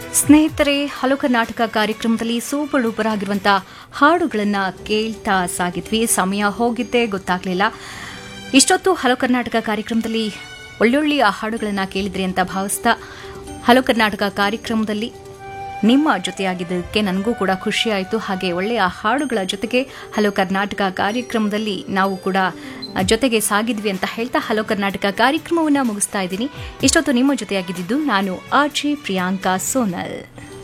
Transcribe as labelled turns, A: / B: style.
A: ಸ್ನೇಹಿತರೆ ಹಲೋ ಕರ್ನಾಟಕ ಕಾರ್ಯಕ್ರಮದಲ್ಲಿ super duper ಆಗಿರುವಂಥ ಹಾಡುಗಳನ್ನು ಕೇಳ್ತಾ ಸಾಗಿದ್ವಿ ಸಮಯ ಹೋಗಿದ್ದೇ ಗೊತ್ತಾಗಲಿಲ್ಲ ಇಷ್ಟೊತ್ತು ಹಲೋ ಕರ್ನಾಟಕ ಕಾರ್ಯಕ್ರಮದಲ್ಲಿ ಒಳ್ಳೊಳ್ಳೆಯ ಹಾಡುಗಳನ್ನು ಕೇಳಿದ್ರಿ ಅಂತ ಭಾವಿಸ್ತಾ ಹಲೋ ಕರ್ನಾಟಕ ಕಾರ್ಯಕ್ರಮದಲ್ಲಿ ನಿಮ್ಮ ಜೊತೆಯಾಗಿದ್ದಕ್ಕೆ ನನಗೂ ಕೂಡ ಖುಷಿ ಆಯಿತು ಹಾಗೆ ಒಳ್ಳೆಯ ಹಾಡುಗಳ ಜೊತೆಗೆ ಹಲೋ ಕರ್ನಾಟಕ ಕಾರ್ಯಕ್ರಮದಲ್ಲಿ ನಾವು ಕೂಡ ಜೊತೆಗೆ ಸಾಗಿದ್ವಿ ಅಂತ ಹೇಳ್ತಾ ಹಲೋ ಕರ್ನಾಟಕ ಕಾರ್ಯಕ್ರಮವನ್ನು ಮುಗಿಸ್ತಾ ಇದ್ದೀನಿ ಇಷ್ಟೊತ್ತು ನಿಮ್ಮ ಜೊತೆಯಾಗಿದ್ದು ನಾನು ಆರ್ಜೆ ಪ್ರಿಯಾಂಕಾ ಸೋನಲ್